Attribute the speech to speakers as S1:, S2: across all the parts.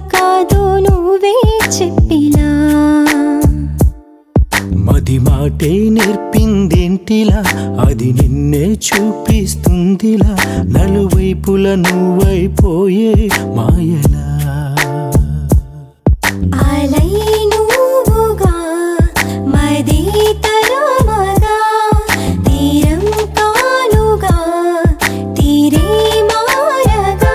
S1: కాదో నువ్వే చెప్పిలా
S2: మది మాటే నేర్పిందేంటిలా అది నిన్నే చూపిస్తుందిలా నలువైపుల నువ్వైపోయే మాయలా
S1: అలై నువ్వుగా మది తరమగా తీరం కానుగా తీరే మారగా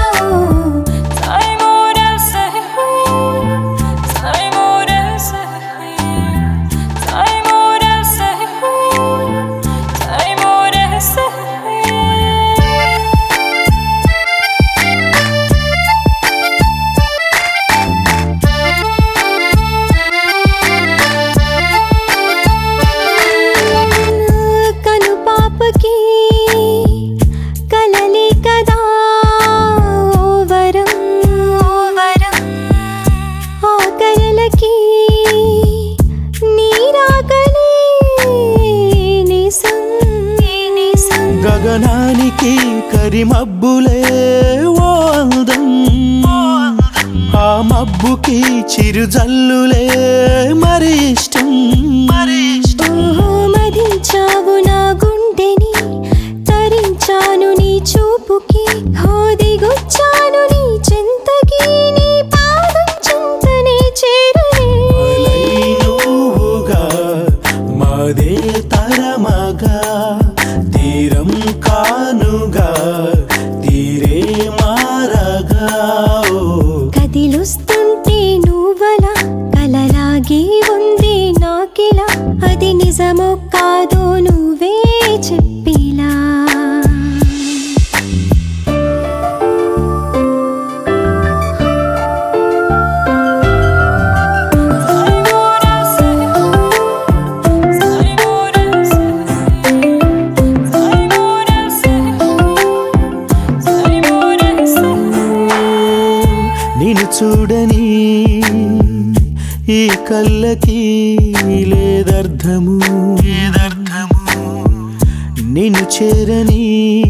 S1: కను పాపకి కలలే కదా ఓ వరం ఓ వరం ఆ కలలకి నీరాగలే నిసం నిసం
S2: గగనానికి కరిమబ్బులే ఓ అందం ఆ మబ్బుకి చిరుజల్లులే మరి ఇష్టం మరి ఇష్టం
S1: ఓహో మదించావు నా గుండెని తరించాను నీ చూపుకి హోదిగొచ్చాను నీ చింతకి నీ పాదం చింతనే చేరనే
S2: అలై నువ్వుగా మాదే తరమగా తీరం కానుగా తీరే మారగా ఓ
S1: కదిలుస్తుంటే నువ్వలా కలలాగే ఉంది నాకిలా అది నిజమో కాదో నువ్వే చెప్పిలా
S2: నిన్ను చూడని ఈ కళ్ళకి లేదర్థము లేదర్థము నిన్ను చేరని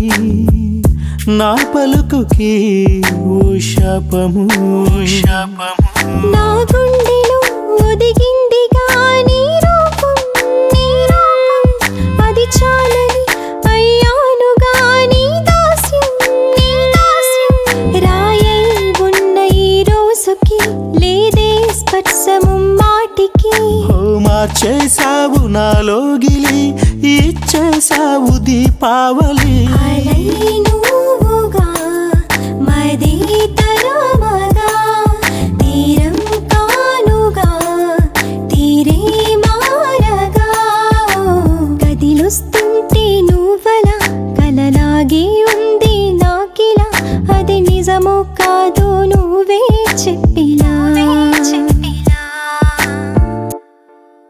S2: నా పలుకుకి ఓ శాపము ఓ శాపము
S1: నా గుండెలో ఒదిగిందిగా నీ రూపం నీ రూపం అది చాలని అయ్యానుగా నీ దాస్యం నీ దాస్యం రాయై ఉన్న ఈ రోజుకి లేదే స్పర్శము మాటికి
S2: ఓ మార్చేసావు నాలోగిలి ఇచ్చేసావు దీపావళి
S1: అలై